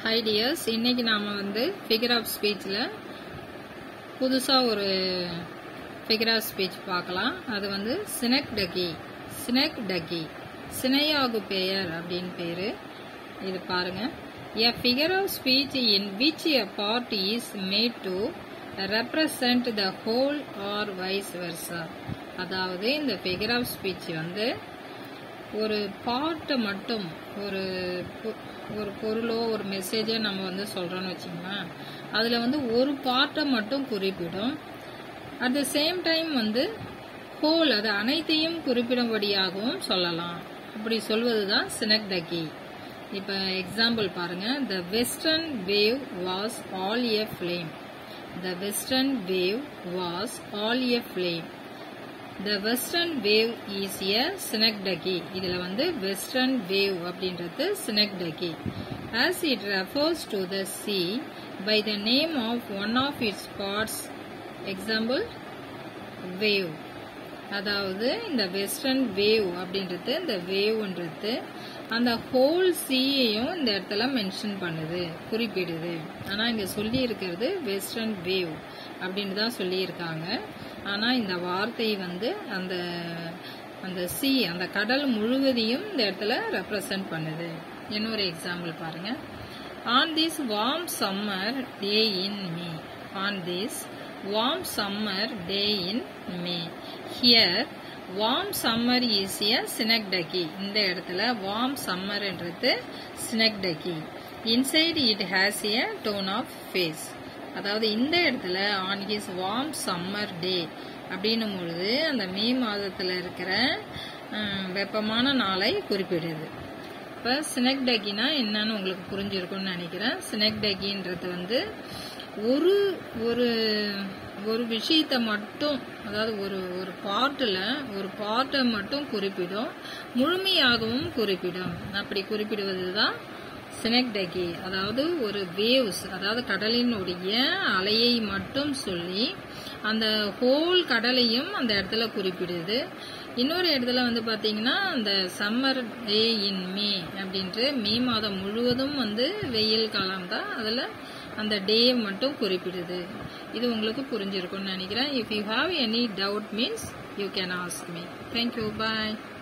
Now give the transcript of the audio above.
high tears இன்னைக்கு நாம வந்து ஃபிகர் ஆஃப் ஸ்பீச்சில் புதுசாக ஒரு ஃபிகர் ஆஃப் ஸ்பீச் பார்க்கலாம் அது வந்து சினக் டகி சினக் டகி சினையாகு பெயர் அப்படின்னு பேரு இது பாருங்க a figure of speech in which a part is made to represent the whole or vice versa அதாவது இந்த ஃபிகர் ஆஃப் ஸ்பீச் வந்து ஒரு பார்ட்டை மட்டும் ஒரு பொ- ஒரு பொருளோ ஒரு மெசேஜோ நம்ம வந்து சொல்றோம்னு வச்சுங்களேன் அதில் வந்து ஒரு பார்ட்டை மட்டும் குறிப்பிடும் அட் த சேம் டைம் வந்து ஹோல் அது அனைத்தையும் குறிப்பிடும்படியாகவும் சொல்லலாம் அப்படி சொல்வது தான் சினக்டகி இப்போ எக்ஸாம்பிள் பாருங்க the western wave was all a flame the western wave was all a flame the western wave is a synecdoche இதுல வந்து வெஸ்டர்ன் வேவ் அப்படின்றது சினக்டகி as it refers to the sea by the name of one of its parts example wave அதாவது இந்த western wave அப்படின்றது இந்த வேவ்ன்றது அந்த whole சீயையும் இந்த இடத்துல மென்ஷன் பண்ணுது குறிப்பிடுது ஆனா இங்க சொல்லி இருக்கிறது வெஸ்டர்ன் வேவ் அப்படின்னு தான் சொல்லியிருக்காங்க ஆனா இந்த வார்த்தை வந்து அந்த அந்த சி அந்த கடல் முழுவதையும் இந்த இடத்துல ரெப்ரசன்ட் பண்ணுது இன்னொரு எக்ஸாம்பிள் பாருங்க on this warm summer day in May on this warm summer day in May here warm summer is a synecdoche இந்த இடத்துல வார்ம் சம்மர்ன்றது synecdoche inside it has a tone of face அதாவது இந்த இடத்துல on his warm summer day அப்படின்னும் பொழுது அந்த மே மாதத்துல இருக்கிற ஹம், வெப்பமான நாளை குறிப்பிடுது இப்போ சினக்டகினா என்னன்னு உங்களுக்கு புரிஞ்சிருக்கும்னு நினைக்கிறேன் சினக்டகின்றது வந்து ஒரு ஒரு ஒரு விஷயத்தை மட்டும் அதாவது ஒரு ஒரு பார்ட்டில் ஒரு பார்ட்டை மட்டும் குறிப்பிடும் முழுமையாகவும் குறிப்பிடும் அப்படி குறிப்பிடுவது தான் சினக்டகி அதாவது ஒரு வேவ்ஸ் அதாவது கடலினுடைய அலையை மட்டும் சொல்லி அந்த ஹோல் கடலையும் அந்த இடத்துல குறிப்பிடுது இன்னொரு இடத்துல வந்து பாத்தீங்கன்னா அந்த சம்மர் டே இன் மே அப்படின்ட்டு மே மாதம் முழுவதும் வந்து வெயில் காலம் தான் அதில் அந்த டே மட்டும் குறிப்பிடுது இது உங்களுக்கு புரிஞ்சிருக்கும்னு நினைக்கிறேன் if you have any doubt means you can ask me thank you bye